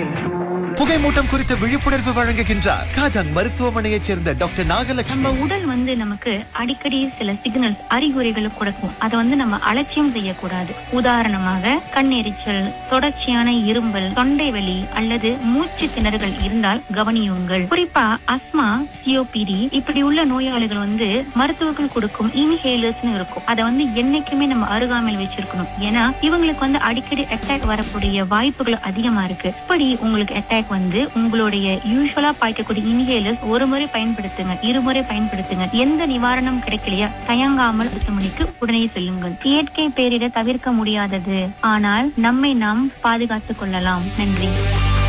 புகைமூட்டம் குறித்த விழிப்புணர்வு வழங்குகின்றார் காஜாங் மருத்துவமனையைச் சேர்ந்த டாக்டர் நம்ம நாகலட்சுமி உடல் வந்து நமக்கு அடிக்கடி சில சிக்னல்ஸ் அறிகுறிகளை கொடுக்கும் அதை வந்து நம்ம அலட்சியம் செய்யக்கூடாது உதாரணமாக கண்ணெரிச்சல் தொடர்ச்சியான இரும்பல் தொண்டை வலி அல்லது மூச்சு திணறுகள் இருந்தால் கவனியுங்கள் குறிப்பா அஸ்மா சிஓபிடி இப்படி உள்ள நோயாளிகள் வந்து மருத்துவர்கள் கொடுக்கும் இன்ஹேலர்ஸ்னு இருக்கும் அதை வந்து என்னைக்குமே நம்ம அருகாமையில் வச்சிருக்கணும் ஏன்னா இவங்களுக்கு வந்து அடிக்கடி அட்டாக் வரக்கூடிய வாய்ப்புகள் அதிகமா இருக்கு இப்படி உங்களுக்கு அட்டாக் வந்து உங்களுடைய யூஸ்வலா பாய்க்கக்கூடிய இன்ஹேலர்ஸ் ஒரு முறை பயன்படுத்துங்க இருமுறை பயன்படுத்துங்க எந்த நிவாரணம் கிடைக்கலையா தயங்காமல் மருத்துவமனைக்கு உடனே செல்லுங்கள் இயற்கை பேரிட தவிர்க்க முடியாதது ஆனால் நம்மை நாம் பாதுகாத்துக் கொள்ளலாம் நன்றி